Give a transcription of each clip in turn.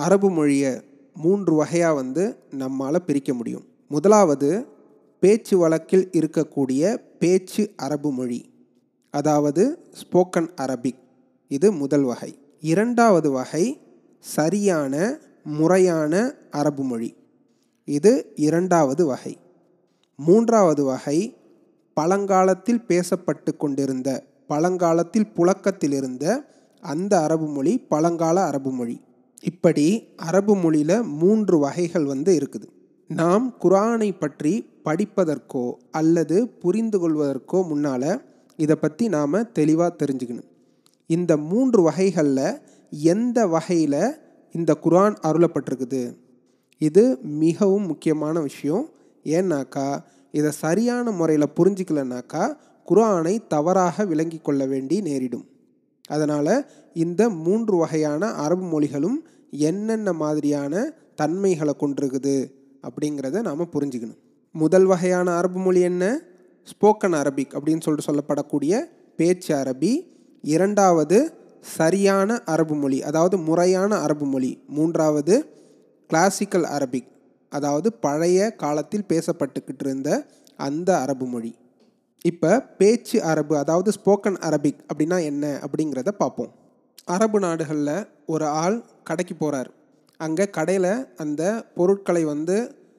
அரபு மொழியை மூன்று வகையாக வந்து நம்மால் பிரிக்க முடியும் முதலாவது பேச்சு வழக்கில் இருக்கக்கூடிய பேச்சு அரபு மொழி அதாவது ஸ்போக்கன் அரபிக் இது முதல் வகை இரண்டாவது வகை சரியான முறையான அரபு மொழி இது இரண்டாவது வகை மூன்றாவது வகை பழங்காலத்தில் பேசப்பட்டு கொண்டிருந்த பழங்காலத்தில் புழக்கத்தில் இருந்த அந்த அரபு மொழி பழங்கால அரபு மொழி இப்படி அரபு மொழியில் மூன்று வகைகள் வந்து இருக்குது நாம் குரானை பற்றி படிப்பதற்கோ அல்லது புரிந்து கொள்வதற்கோ முன்னால் இதை பற்றி நாம் தெளிவாக தெரிஞ்சுக்கணும் இந்த மூன்று வகைகளில் எந்த வகையில் இந்த குரான் அருளப்பட்டிருக்குது இது மிகவும் முக்கியமான விஷயம் ஏன்னாக்கா இதை சரியான முறையில் புரிஞ்சிக்கலனாக்கா குரானை தவறாக விளங்கி கொள்ள வேண்டி நேரிடும் அதனால் இந்த மூன்று வகையான அரபு மொழிகளும் என்னென்ன மாதிரியான தன்மைகளை கொண்டிருக்குது அப்படிங்கிறத நாம் புரிஞ்சுக்கணும் முதல் வகையான அரபு மொழி என்ன ஸ்போக்கன் அரபிக் அப்படின்னு சொல்லிட்டு சொல்லப்படக்கூடிய பேச்சு அரபி இரண்டாவது சரியான அரபு மொழி அதாவது முறையான அரபு மொழி மூன்றாவது கிளாசிக்கல் அரபிக் அதாவது பழைய காலத்தில் பேசப்பட்டுக்கிட்டு இருந்த அந்த அரபு மொழி இப்போ பேச்சு அரபு அதாவது ஸ்போக்கன் அரபிக் அப்படின்னா என்ன அப்படிங்கிறத பார்ப்போம் அரபு நாடுகளில் ஒரு ஆள் கடைக்கு போகிறார் அங்கே கடையில் அந்த பொருட்களை வந்து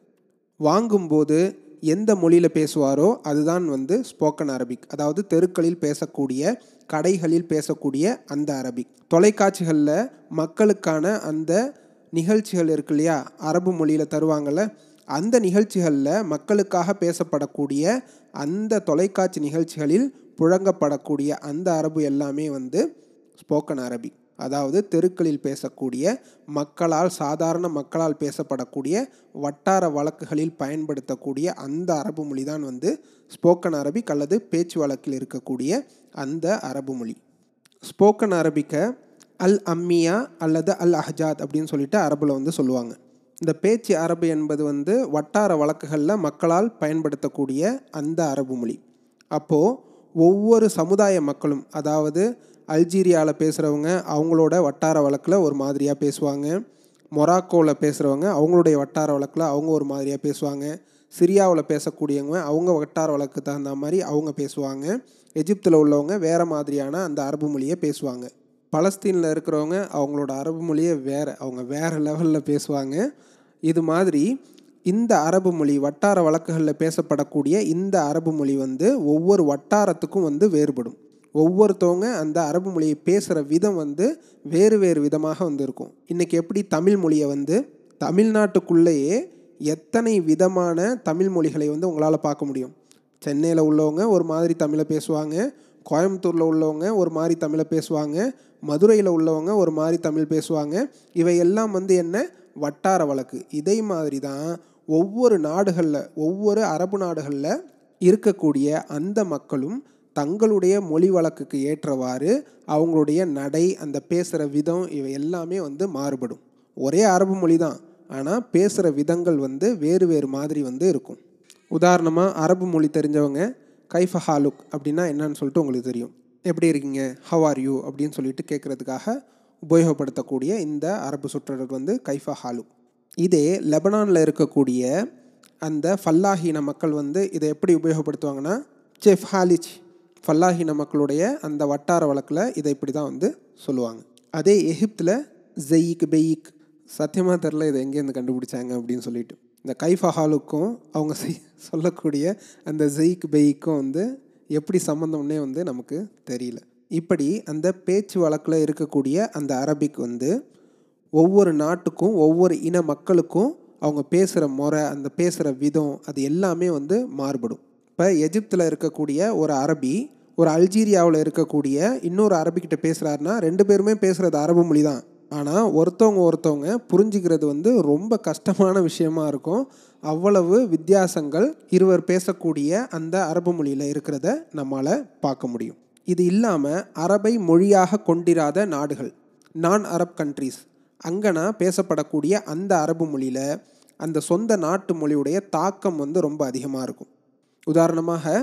வாங்கும்போது எந்த மொழியில் பேசுவாரோ அதுதான் வந்து ஸ்போக்கன் அரபிக் அதாவது தெருக்களில் பேசக்கூடிய கடைகளில் பேசக்கூடிய அந்த அரபிக் தொலைக்காட்சிகளில் மக்களுக்கான அந்த நிகழ்ச்சிகள் இருக்கு இல்லையா அரபு மொழியில் தருவாங்கள்ல அந்த நிகழ்ச்சிகளில் மக்களுக்காக பேசப்படக்கூடிய அந்த தொலைக்காட்சி நிகழ்ச்சிகளில் புழங்கப்படக்கூடிய அந்த அரபு எல்லாமே வந்து ஸ்போக்கன் அரபிக் அதாவது தெருக்களில் பேசக்கூடிய மக்களால் சாதாரண மக்களால் பேசப்படக்கூடிய வட்டார வழக்குகளில் பயன்படுத்தக்கூடிய அந்த அரபு மொழி தான் வந்து ஸ்போக்கன் அரபிக் அல்லது பேச்சு வழக்கில் இருக்கக்கூடிய அந்த அரபு மொழி ஸ்போக்கன் அரபிக்கை அல் அம்மியா அல்லது அல் அஹ்ஜாத் அப்படின்னு சொல்லிட்டு அரபில் வந்து சொல்லுவாங்க இந்த பேச்சு அரபு என்பது வந்து வட்டார வழக்குகளில் மக்களால் பயன்படுத்தக்கூடிய அந்த அரபு மொழி அப்போது ஒவ்வொரு சமுதாய மக்களும் அதாவது அல்ஜீரியாவில் பேசுகிறவங்க அவங்களோட வட்டார வழக்கில் ஒரு மாதிரியாக பேசுவாங்க மொராக்கோவில் பேசுகிறவங்க அவங்களுடைய வட்டார வழக்கில் அவங்க ஒரு மாதிரியாக பேசுவாங்க சிரியாவில் பேசக்கூடியவங்க அவங்க வட்டார வழக்கு தகுந்த மாதிரி அவங்க பேசுவாங்க எஜிப்தில் உள்ளவங்க வேறு மாதிரியான அந்த அரபு மொழியை பேசுவாங்க பலஸ்தீனில் இருக்கிறவங்க அவங்களோட அரபு மொழியே வேறு அவங்க வேறு லெவலில் பேசுவாங்க இது மாதிரி இந்த அரபு மொழி வட்டார வழக்குகளில் பேசப்படக்கூடிய இந்த அரபு மொழி வந்து ஒவ்வொரு வட்டாரத்துக்கும் வந்து வேறுபடும் ஒவ்வொருத்தவங்க அந்த அரபு மொழியை பேசுகிற விதம் வந்து வேறு வேறு விதமாக வந்து இருக்கும் இன்றைக்கி எப்படி தமிழ் மொழியை வந்து தமிழ்நாட்டுக்குள்ளேயே எத்தனை விதமான தமிழ் மொழிகளை வந்து உங்களால் பார்க்க முடியும் சென்னையில் உள்ளவங்க ஒரு மாதிரி தமிழை பேசுவாங்க கோயம்புத்தூரில் உள்ளவங்க ஒரு மாதிரி தமிழை பேசுவாங்க மதுரையில் உள்ளவங்க ஒரு மாதிரி தமிழ் பேசுவாங்க இவை எல்லாம் வந்து என்ன வட்டார வழக்கு இதே மாதிரி தான் ஒவ்வொரு நாடுகளில் ஒவ்வொரு அரபு நாடுகளில் இருக்கக்கூடிய அந்த மக்களும் தங்களுடைய மொழி வழக்குக்கு ஏற்றவாறு அவங்களுடைய நடை அந்த பேசுகிற விதம் இவை எல்லாமே வந்து மாறுபடும் ஒரே அரபு மொழி தான் ஆனால் பேசுகிற விதங்கள் வந்து வேறு வேறு மாதிரி வந்து இருக்கும் உதாரணமாக அரபு மொழி தெரிஞ்சவங்க கைஃப ஹாலுக் அப்படின்னா என்னன்னு சொல்லிட்டு உங்களுக்கு தெரியும் எப்படி இருக்கீங்க ஹவ் ஆர் யூ அப்படின்னு சொல்லிட்டு கேட்குறதுக்காக உபயோகப்படுத்தக்கூடிய இந்த அரபு சொற்றொடர் வந்து கைஃபா ஹாலுக் இதே லெபனானில் இருக்கக்கூடிய அந்த ஃபல்லாஹீன மக்கள் வந்து இதை எப்படி உபயோகப்படுத்துவாங்கன்னா செஃப் ஹாலிச் ஃபல்லாஹீன மக்களுடைய அந்த வட்டார வழக்கில் இதை இப்படி தான் வந்து சொல்லுவாங்க அதே எகிப்தில் ஜெயிக் பெயிக் சத்தியமாக தெரில இதை எங்கேருந்து கண்டுபிடிச்சாங்க அப்படின்னு சொல்லிட்டு இந்த கைஃபஹாலுக்கும் அவங்க செய் சொல்லக்கூடிய அந்த ஜெயிக் பெய்க்கும் வந்து எப்படி சம்மந்தம்னே வந்து நமக்கு தெரியல இப்படி அந்த பேச்சு வழக்கில் இருக்கக்கூடிய அந்த அரபிக் வந்து ஒவ்வொரு நாட்டுக்கும் ஒவ்வொரு இன மக்களுக்கும் அவங்க பேசுகிற முறை அந்த பேசுகிற விதம் அது எல்லாமே வந்து மாறுபடும் இப்போ எஜிப்தில் இருக்கக்கூடிய ஒரு அரபி ஒரு அல்ஜீரியாவில் இருக்கக்கூடிய இன்னொரு அரபிக்கிட்ட பேசுகிறாருன்னா ரெண்டு பேருமே பேசுகிறது அரபு மொழி தான் ஆனால் ஒருத்தவங்க ஒருத்தவங்க புரிஞ்சுக்கிறது வந்து ரொம்ப கஷ்டமான விஷயமா இருக்கும் அவ்வளவு வித்தியாசங்கள் இருவர் பேசக்கூடிய அந்த அரபு மொழியில் இருக்கிறத நம்மளால் பார்க்க முடியும் இது இல்லாமல் அரபை மொழியாக கொண்டிராத நாடுகள் நான் அரப் கண்ட்ரீஸ் அங்கனா பேசப்படக்கூடிய அந்த அரபு மொழியில் அந்த சொந்த நாட்டு மொழியுடைய தாக்கம் வந்து ரொம்ப அதிகமாக இருக்கும் உதாரணமாக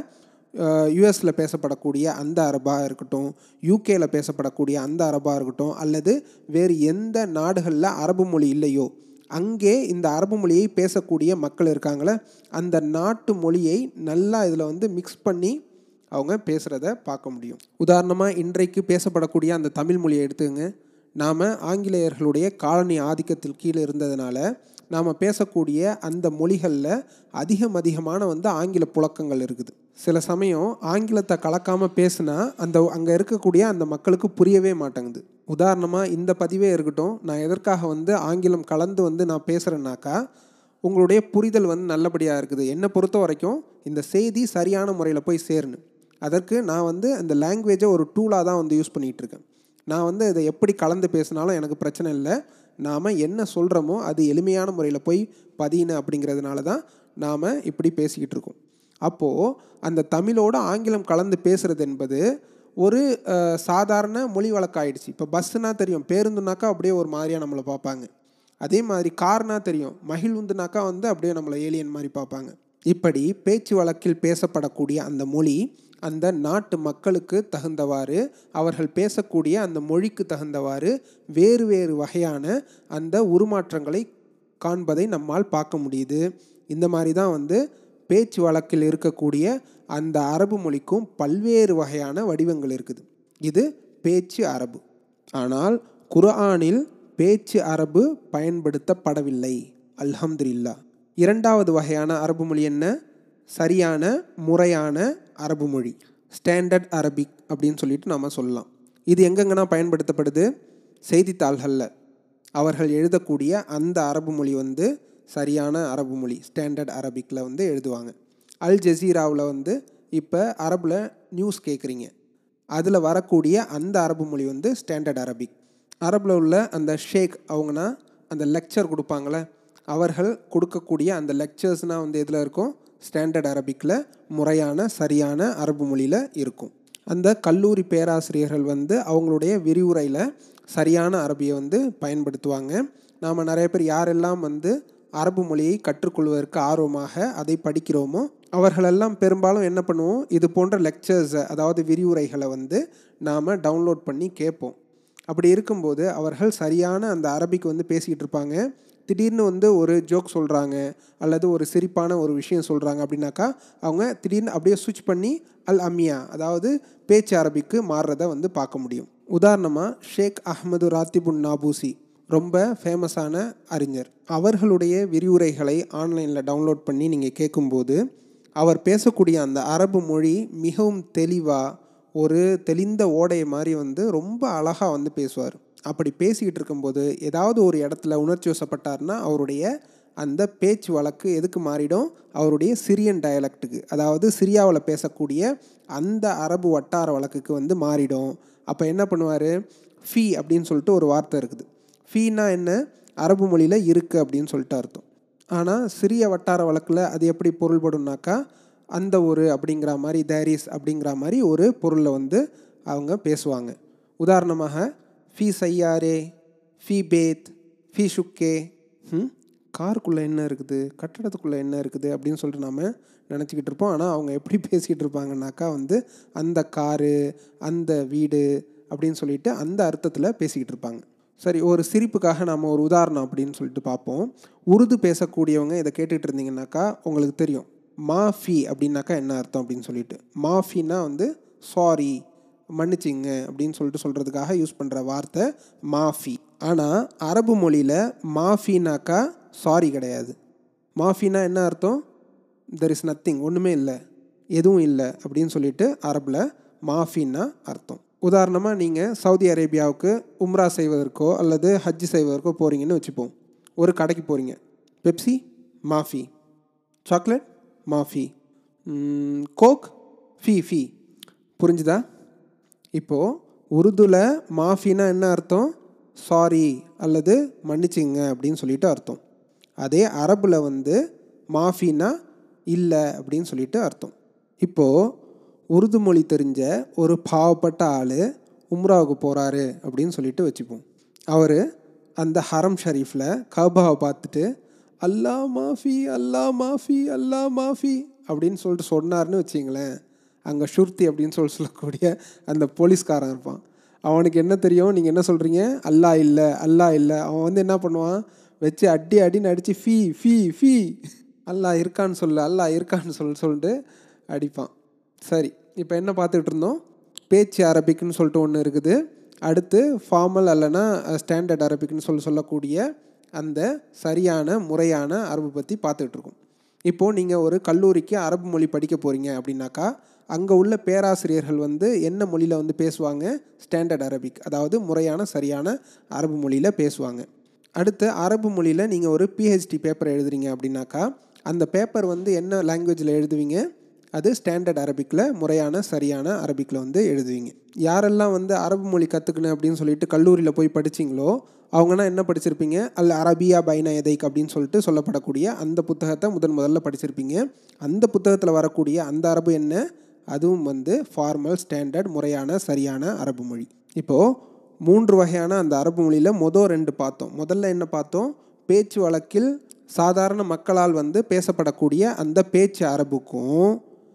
யுஎஸில் பேசப்படக்கூடிய அந்த அரபாக இருக்கட்டும் யூகேல பேசப்படக்கூடிய அந்த அரபாக இருக்கட்டும் அல்லது வேறு எந்த நாடுகளில் அரபு மொழி இல்லையோ அங்கே இந்த அரபு மொழியை பேசக்கூடிய மக்கள் இருக்காங்களே அந்த நாட்டு மொழியை நல்லா இதில் வந்து மிக்ஸ் பண்ணி அவங்க பேசுகிறத பார்க்க முடியும் உதாரணமாக இன்றைக்கு பேசப்படக்கூடிய அந்த தமிழ் மொழியை எடுத்துங்க நாம் ஆங்கிலேயர்களுடைய காலனி ஆதிக்கத்தில் கீழே இருந்ததுனால நாம் பேசக்கூடிய அந்த மொழிகளில் அதிகம் அதிகமான வந்து ஆங்கில புழக்கங்கள் இருக்குது சில சமயம் ஆங்கிலத்தை கலக்காமல் பேசுனா அந்த அங்கே இருக்கக்கூடிய அந்த மக்களுக்கு புரியவே மாட்டேங்குது உதாரணமாக இந்த பதிவே இருக்கட்டும் நான் எதற்காக வந்து ஆங்கிலம் கலந்து வந்து நான் பேசுகிறேன்னாக்கா உங்களுடைய புரிதல் வந்து நல்லபடியாக இருக்குது என்னை பொறுத்த வரைக்கும் இந்த செய்தி சரியான முறையில் போய் சேரணும் அதற்கு நான் வந்து அந்த லாங்குவேஜை ஒரு டூலாக தான் வந்து யூஸ் பண்ணிகிட்டு இருக்கேன் நான் வந்து இதை எப்படி கலந்து பேசினாலும் எனக்கு பிரச்சனை இல்லை நாம் என்ன சொல்கிறோமோ அது எளிமையான முறையில் போய் பதியணும் அப்படிங்கிறதுனால தான் நாம் இப்படி பேசிக்கிட்டு இருக்கோம் அப்போது அந்த தமிழோட ஆங்கிலம் கலந்து பேசுகிறது என்பது ஒரு அஹ், சாதாரண மொழி வழக்காயிடுச்சு இப்போ பஸ்ஸுனா தெரியும் பேருந்துனாக்கா அப்படியே ஒரு மாதிரியாக நம்மளை பார்ப்பாங்க அதே மாதிரி கார்னா தெரியும் மகிழ்வுந்துனாக்கா வந்து அப்படியே நம்மளை ஏலியன் மாதிரி பார்ப்பாங்க இப்படி பேச்சு வழக்கில் பேசப்படக்கூடிய அந்த மொழி அந்த நாட்டு மக்களுக்கு தகுந்தவாறு அவர்கள் பேசக்கூடிய அந்த மொழிக்கு தகுந்தவாறு வேறு வேறு வகையான அந்த உருமாற்றங்களை காண்பதை நம்மால் பார்க்க முடியுது இந்த மாதிரி தான் வந்து பேச்சு வழக்கில் இருக்கக்கூடிய அந்த அரபு மொழிக்கும் பல்வேறு வகையான வடிவங்கள் இருக்குது இது பேச்சு அரபு ஆனால் குர்ஆனில் பேச்சு அரபு பயன்படுத்தப்படவில்லை அல்ஹம்துலில்லா இரண்டாவது வகையான அரபு மொழி என்ன சரியான முறையான அரபு மொழி ஸ்டாண்டர்ட் அரபிக் அப்படின்னு சொல்லிட்டு நாம் சொல்லலாம் இது எங்கெங்கன்னா பயன்படுத்தப்படுது செய்தித்தாள்களில் அவர்கள் எழுதக்கூடிய அந்த அரபு மொழி வந்து சரியான அரபு மொழி ஸ்டாண்டர்ட் அரபிக்கில் வந்து எழுதுவாங்க அல் ஜசீராவில் வந்து இப்போ அரபில் நியூஸ் கேட்குறீங்க அதில் வரக்கூடிய அந்த அரபு மொழி வந்து ஸ்டாண்டர்ட் அரபிக் அரபில் உள்ள அந்த ஷேக் அவங்கன்னா அந்த லெக்சர் கொடுப்பாங்களே அவர்கள் கொடுக்கக்கூடிய அந்த லெக்சர்ஸ்னால் வந்து எதில் இருக்கும் ஸ்டாண்டர்ட் அரபிக்கில் முறையான சரியான அரபு மொழியில் இருக்கும் அந்த கல்லூரி பேராசிரியர்கள் வந்து அவங்களுடைய விரிவுரையில் சரியான அரபியை வந்து பயன்படுத்துவாங்க நாம் நிறைய பேர் யாரெல்லாம் வந்து அரபு மொழியை கற்றுக்கொள்வதற்கு ஆர்வமாக அதை படிக்கிறோமோ அவர்களெல்லாம் பெரும்பாலும் என்ன பண்ணுவோம் இது போன்ற லெக்சர்ஸை அதாவது விரிவுரைகளை வந்து நாம் டவுன்லோட் பண்ணி கேட்போம் அப்படி இருக்கும்போது அவர்கள் சரியான அந்த அரபிக்கு வந்து பேசிக்கிட்டு இருப்பாங்க திடீர்னு வந்து ஒரு ஜோக் சொல்கிறாங்க அல்லது ஒரு சிரிப்பான ஒரு விஷயம் சொல்கிறாங்க அப்படின்னாக்கா அவங்க திடீர்னு அப்படியே சுவிட்ச் பண்ணி அல் அமியா அதாவது பேச்சு அரபிக்கு மாறுறத வந்து பார்க்க முடியும் உதாரணமாக ஷேக் அஹ்மது ராத்திபுன் நாபூசி ரொம்ப ஃபேமஸான அறிஞர் அவர்களுடைய விரிவுரைகளை ஆன்லைனில் டவுன்லோட் பண்ணி நீங்கள் கேட்கும்போது அவர் பேசக்கூடிய அந்த அரபு மொழி மிகவும் தெளிவாக ஒரு தெளிந்த ஓடை மாதிரி வந்து ரொம்ப அழகாக வந்து பேசுவார் அப்படி பேசிக்கிட்டு இருக்கும்போது ஏதாவது ஒரு இடத்துல உணர்ச்சி வசப்பட்டார்னா அவருடைய அந்த பேச்சு வழக்கு எதுக்கு மாறிடும் அவருடைய சிரியன் டயலக்ட்டுக்கு அதாவது சிரியாவில் பேசக்கூடிய அந்த அரபு வட்டார வழக்குக்கு வந்து மாறிடும் அப்போ என்ன பண்ணுவார் ஃபீ அப்படின்னு சொல்லிட்டு ஒரு வார்த்தை இருக்குது ஃபீனா என்ன அரபு மொழியில் இருக்குது அப்படின்னு சொல்லிட்டு அர்த்தம் ஆனால் சிறிய வட்டார வழக்கில் அது எப்படி பொருள்படும்னாக்கா அந்த ஒரு அப்படிங்கிற மாதிரி தேரிஸ் அப்படிங்கிற மாதிரி ஒரு பொருளை வந்து அவங்க பேசுவாங்க உதாரணமாக ஃபீ சையாரே ஃபீ பேத் ஃபீ ஷுக்கே ம் காருக்குள்ளே என்ன இருக்குது கட்டடத்துக்குள்ளே என்ன இருக்குது அப்படின்னு சொல்லிட்டு நாம் நினச்சிக்கிட்டு இருப்போம் ஆனால் அவங்க எப்படி பேசிக்கிட்டு இருப்பாங்கனாக்கா வந்து அந்த காரு அந்த வீடு அப்படின்னு சொல்லிட்டு அந்த அர்த்தத்தில் பேசிக்கிட்டு இருப்பாங்க சரி ஒரு சிரிப்புக்காக நாம் ஒரு உதாரணம் அப்படின்னு சொல்லிட்டு பார்ப்போம் உருது பேசக்கூடியவங்க இதை கேட்டுட்டு இருந்தீங்கன்னாக்கா உங்களுக்கு தெரியும் மாஃபி அப்படின்னாக்கா என்ன அர்த்தம் அப்படின்னு சொல்லிட்டு மாஃபின்னா வந்து சாரி மன்னிச்சிங்க அப்படின்னு சொல்லிட்டு சொல்கிறதுக்காக யூஸ் பண்ணுற வார்த்தை மாஃபி ஆனால் அரபு மொழியில் மாஃபினாக்கா சாரி கிடையாது மாஃபினா என்ன அர்த்தம் தெர் இஸ் நத்திங் ஒன்றுமே இல்லை எதுவும் இல்லை அப்படின்னு சொல்லிட்டு அரபில் மாஃபின்னா அர்த்தம் உதாரணமாக நீங்கள் சவுதி அரேபியாவுக்கு உம்ரா செய்வதற்கோ அல்லது ஹஜ்ஜு செய்வதற்கோ போகிறீங்கன்னு வச்சுப்போம் ஒரு கடைக்கு போகிறீங்க பெப்சி மாஃபி சாக்லேட் மாஃபி கோக் ஃபீ ஃபீ புரிஞ்சுதா இப்போது உருதுல மாஃபினா என்ன அர்த்தம் சாரி அல்லது மன்னிச்சிங்க அப்படின்னு சொல்லிட்டு அர்த்தம் அதே அரபில் வந்து மாஃபினா இல்லை அப்படின்னு சொல்லிட்டு அர்த்தம் இப்போது உருது மொழி தெரிஞ்ச ஒரு பாவப்பட்ட ஆள் உம்ராவுக்கு போகிறாரு அப்படின்னு சொல்லிட்டு வச்சுப்போம் அவர் அந்த ஹரம் ஷரீஃபில் கபாவை பார்த்துட்டு அல்லா மாஃபி அல்லா மாஃபி அல்லா மாஃபி அப்படின்னு சொல்லிட்டு சொன்னார்னு வச்சிங்களேன் அங்கே ஷுர்த்தி அப்படின்னு சொல்லி சொல்லக்கூடிய அந்த போலீஸ்காரன் இருப்பான் அவனுக்கு என்ன தெரியும் நீங்கள் என்ன சொல்கிறீங்க அல்லா இல்லை அல்லா இல்லை அவன் வந்து என்ன பண்ணுவான் வச்சு அடி அடின்னு அடித்து ஃபீ ஃபீ ஃபீ அல்லா இருக்கான்னு சொல்லு அல்லா இருக்கான்னு சொல்லு சொல்லிட்டு அடிப்பான் சரி இப்போ என்ன பார்த்துட்டு இருந்தோம் பேச்சு அரபிக்னு சொல்லிட்டு ஒன்று இருக்குது அடுத்து ஃபார்மல் அல்லனா ஸ்டாண்டர்ட் அரபிக்னு சொல்லி சொல்லக்கூடிய அந்த சரியான முறையான அரபு பற்றி பார்த்துட்ருக்கோம் இப்போது நீங்கள் ஒரு கல்லூரிக்கு அரபு மொழி படிக்க போகிறீங்க அப்படின்னாக்கா அங்கே உள்ள பேராசிரியர்கள் வந்து என்ன மொழியில் வந்து பேசுவாங்க ஸ்டாண்டர்ட் அரபிக் அதாவது முறையான சரியான அரபு மொழியில் பேசுவாங்க அடுத்து அரபு மொழியில் நீங்கள் ஒரு பிஹெச்டி பேப்பர் எழுதுறீங்க அப்படின்னாக்கா அந்த பேப்பர் வந்து என்ன லாங்குவேஜில் எழுதுவீங்க அது ஸ்டாண்டர்ட் அரபிக்கில் முறையான சரியான அரபிக்கில் வந்து எழுதுவீங்க யாரெல்லாம் வந்து அரபு மொழி கற்றுக்கணும் அப்படின்னு சொல்லிட்டு கல்லூரியில் போய் படிச்சிங்களோ அவங்கன்னா என்ன படிச்சிருப்பீங்க அல் அரபியா பைன எதைக் அப்படின்னு சொல்லிட்டு சொல்லப்படக்கூடிய அந்த புத்தகத்தை முதன் முதல்ல படிச்சிருப்பீங்க அந்த புத்தகத்தில் வரக்கூடிய அந்த அரபு என்ன அதுவும் வந்து ஃபார்மல் ஸ்டாண்டர்ட் முறையான சரியான அரபு மொழி இப்போது மூன்று வகையான அந்த அரபு மொழியில் மொதல் ரெண்டு பார்த்தோம் முதல்ல என்ன பார்த்தோம் பேச்சு வழக்கில் சாதாரண மக்களால் வந்து பேசப்படக்கூடிய அந்த பேச்சு அரபுக்கும்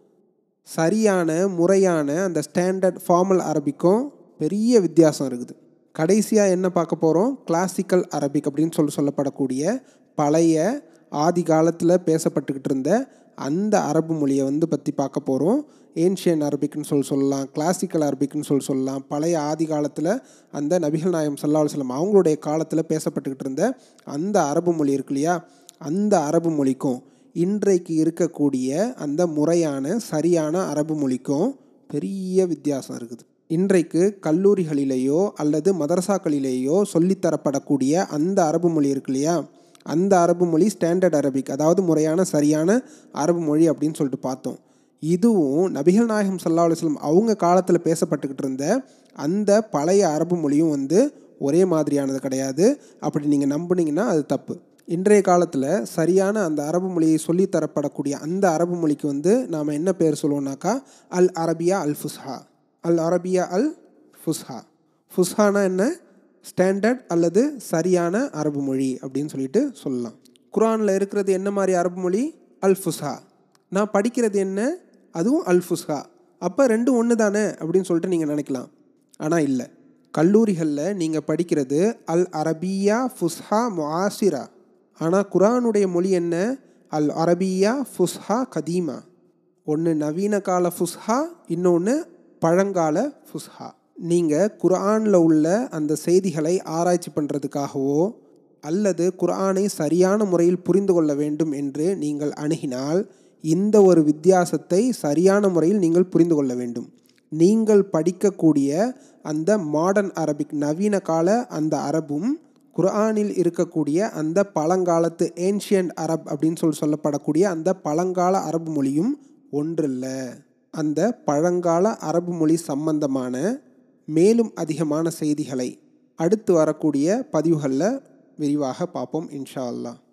சரியான முறையான அந்த ஸ்டாண்டர்ட் ஃபார்மல் அரபிக்கும் பெரிய வித்தியாசம் இருக்குது கடைசியாக என்ன பார்க்க போகிறோம் கிளாசிக்கல் அரபிக் அப்படின்னு சொல்லி சொல்லப்படக்கூடிய பழைய ஆதி காலத்தில் பேசப்பட்டுக்கிட்டு இருந்த அந்த அரபு மொழியை வந்து பற்றி பார்க்க போகிறோம் ஏன்ஷியன் அரபிக்னு சொல்லி சொல்லலாம் கிளாசிக்கல் அரபிக்னு சொல்லி சொல்லலாம் பழைய ஆதி காலத்தில் அந்த நபிகள் நாயம் சல்லா அலுவலம் அவங்களுடைய காலத்தில் பேசப்பட்டுக்கிட்டு இருந்த அந்த அரபு மொழி இருக்கு இல்லையா அந்த அரபு மொழிக்கும் இன்றைக்கு இருக்கக்கூடிய அந்த முறையான சரியான அரபு மொழிக்கும் பெரிய வித்தியாசம் இருக்குது இன்றைக்கு கல்லூரிகளிலேயோ அல்லது மதரசாக்களிலேயோ சொல்லித்தரப்படக்கூடிய அந்த அரபு மொழி இருக்கு இல்லையா அந்த அரபு மொழி ஸ்டாண்டர்ட் அரபிக் அதாவது முறையான சரியான அரபு மொழி அப்படின்னு சொல்லிட்டு பார்த்தோம் இதுவும் நபிகள் நாயகம் சல்லா அலுவலம் அவங்க காலத்தில் பேசப்பட்டுக்கிட்டு இருந்த அந்த பழைய அரபு மொழியும் வந்து ஒரே மாதிரியானது கிடையாது அப்படி நீங்கள் நம்புனீங்கன்னா அது தப்பு இன்றைய காலத்தில் சரியான அந்த அரபு மொழியை சொல்லித்தரப்படக்கூடிய அந்த அரபு மொழிக்கு வந்து நாம் என்ன பேர் சொல்லுவோம்னாக்கா அல் அரபியா அல் ஃபுஸ்ஹா அல் அரபியா அல் ஃபுஸ்ஹா ஃபுஸ்ஹானா என்ன ஸ்டாண்டர்ட் அல்லது சரியான அரபு மொழி அப்படின்னு சொல்லிட்டு சொல்லலாம் குரானில் இருக்கிறது என்ன மாதிரி அரபு மொழி அல் ஃபுஸ்ஹா நான் படிக்கிறது என்ன அதுவும் அல் ஃபுஸ்ஹா அப்போ ரெண்டும் ஒன்று தானே அப்படின்னு சொல்லிட்டு நீங்கள் நினைக்கலாம் ஆனால் இல்லை கல்லூரிகளில் நீங்கள் படிக்கிறது அல் அரபியா ஃபுஸ்ஹா முஆசிரா ஆனால் குரானுடைய மொழி என்ன அல் அரபியா ஃபுஸ்ஹா கதீமா ஒன்று நவீன கால ஃபுஸ்ஹா இன்னொன்று பழங்கால ஃபுஸ்ஹா நீங்கள் குர்ஆனில் உள்ள அந்த செய்திகளை ஆராய்ச்சி பண்ணுறதுக்காகவோ அல்லது குர்ஆனை சரியான முறையில் புரிந்து கொள்ள வேண்டும் என்று நீங்கள் அணுகினால் இந்த ஒரு வித்தியாசத்தை சரியான முறையில் நீங்கள் புரிந்து கொள்ள வேண்டும் நீங்கள் படிக்கக்கூடிய அந்த மாடர்ன் அரபிக் நவீன கால அந்த அரபும் குர்ஆனில் இருக்கக்கூடிய அந்த பழங்காலத்து ஏன்ஷியன்ட் அரப் அப்படின்னு சொல்லி சொல்லப்படக்கூடிய அந்த பழங்கால அரபு மொழியும் ஒன்றில்ல அந்த பழங்கால அரபு மொழி சம்பந்தமான மேலும் அதிகமான செய்திகளை அடுத்து வரக்கூடிய பதிவுகளில் விரிவாக பார்ப்போம் இன்ஷா அல்லாஹ்